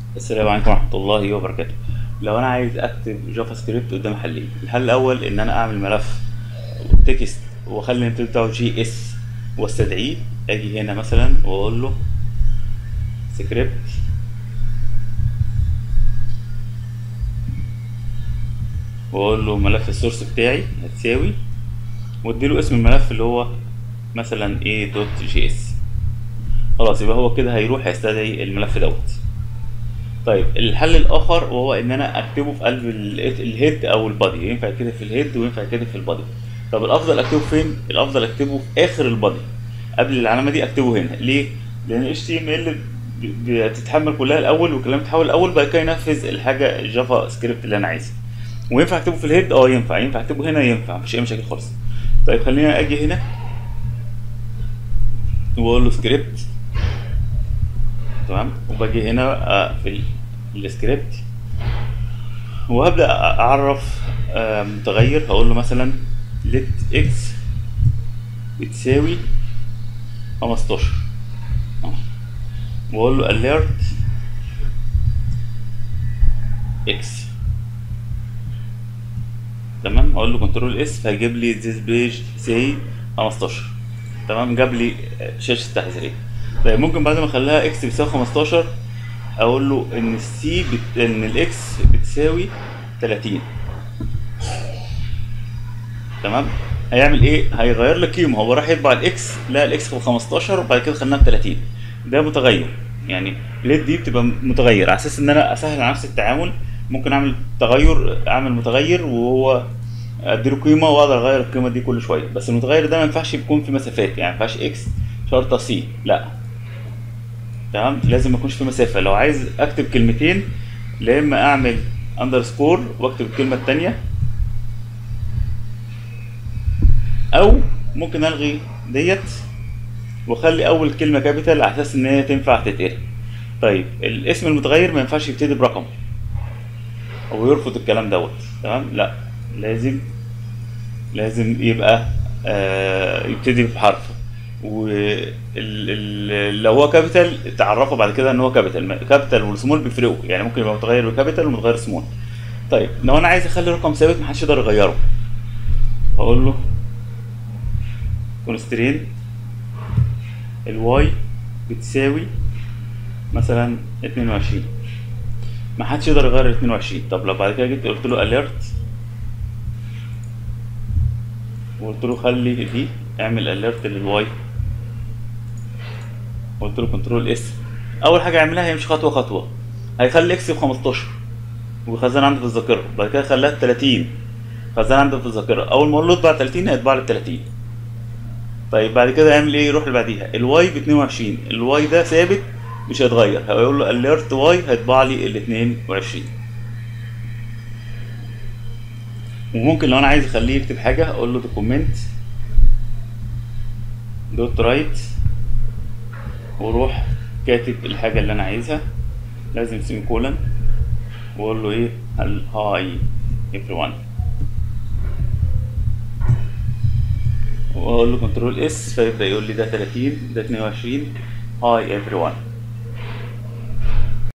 السلام عليكم ورحمة الله وبركاته لو أنا عايز أكتب جافا سكريبت قدام حلين الحل الأول إن أنا أعمل ملف تكست وأخلي الانترنت بتاعه جي اس واستدعيه أجي هنا مثلا وأقول له سكريبت وأقول له ملف السورس بتاعي هتساوي واديله اسم الملف اللي هو مثلا ايه دوت جي اس خلاص يبقى هو كده هيروح يستدعي الملف دوت طيب الحل الاخر وهو ان انا اكتبه في قلب ال- الهيد او البادي ينفع يتكتب في الهيد وينفع يتكتب في البادي طب الافضل اكتبه فين الافضل اكتبه في اخر البادي قبل العلامه دي اكتبه هنا ليه لان ال HTML ب- بتتحمل كلها الاول والكلام يتحول الاول بعد كده ينفذ الحاجه الجافا سكريبت اللي انا عايزها وينفع اكتبه في الهيد اه ينفع ينفع اكتبه هنا ينفع مفيش اي مشاكل خالص طيب خلينا اجي هنا واقول له سكريبت تمام وباجي هنا آه، في ال- السكريبت وهبدا اعرف آه، متغير هقول له مثلا let x بتساوي 15 آه. واقول له alert x تمام اقول له كنترول اس فهيجيب لي this page say 15 تمام جاب لي شاشه تحذيريه طيب ممكن بعد ما اخليها اكس بتساوي 15 اقول له ان السي بت... ان الاكس بتساوي 30 تمام هيعمل ايه هيغير لي قيمه هو راح يطبع الاكس لا الاكس ب 15 وبعد كده خليناها ب 30 ده متغير يعني ليد دي بتبقى متغير على اساس ان انا اسهل على نفسي التعامل ممكن اعمل تغير اعمل متغير وهو اديله قيمه واقدر اغير القيمه دي كل شويه بس المتغير ده ما ينفعش يكون في مسافات يعني ما ينفعش اكس شرطه سي لا تمام لازم ما يكونش في مسافه لو عايز اكتب كلمتين لا اما اعمل اندرسكور واكتب الكلمه الثانيه او ممكن الغي ديت واخلي اول كلمه كابيتال على اساس ان هي تنفع تتقرا طيب الاسم المتغير ما ينفعش يبتدي برقم او يرفض الكلام دوت تمام لا لازم لازم يبقى آه يبتدي بحرف ولو هو كابيتال تعرفه بعد كده ان هو كابيتال كابيتال والسمول بيفرقوا يعني ممكن يبقى متغير بكابيتال ومتغير سمول طيب لو انا عايز اخلي رقم ثابت محدش يقدر يغيره هقول له كونسترين الواي بتساوي مثلا 22 ما حدش يقدر يغير ال 22 طب لو بعد كده جيت قلت له اليرت وقلت له خلي دي اعمل اليرت للواي قلت له كنترول اس اول حاجه يعملها هيمشي خطوه خطوه هيخلي اكس ب 15 ويخزن عندي في الذاكره بعد كده خلاها 30 خزن عندي في الذاكره اول ما اقول له اطبع 30 هيطبع لي 30 طيب بعد كده يعمل ايه يروح اللي بعديها الواي ب 22 الواي ده ثابت مش هيتغير هيقول له اليرت واي هيطبع لي ال 22 وممكن لو انا عايز اخليه يكتب حاجه اقول له دوكيمنت دوت رايت واروح كاتب الحاجه اللي انا عايزها لازم سيمي كولن واقول له ايه هل هاي everyone واقول له كنترول اس فيبدا يقول لي ده 30 ده 22 هاي everyone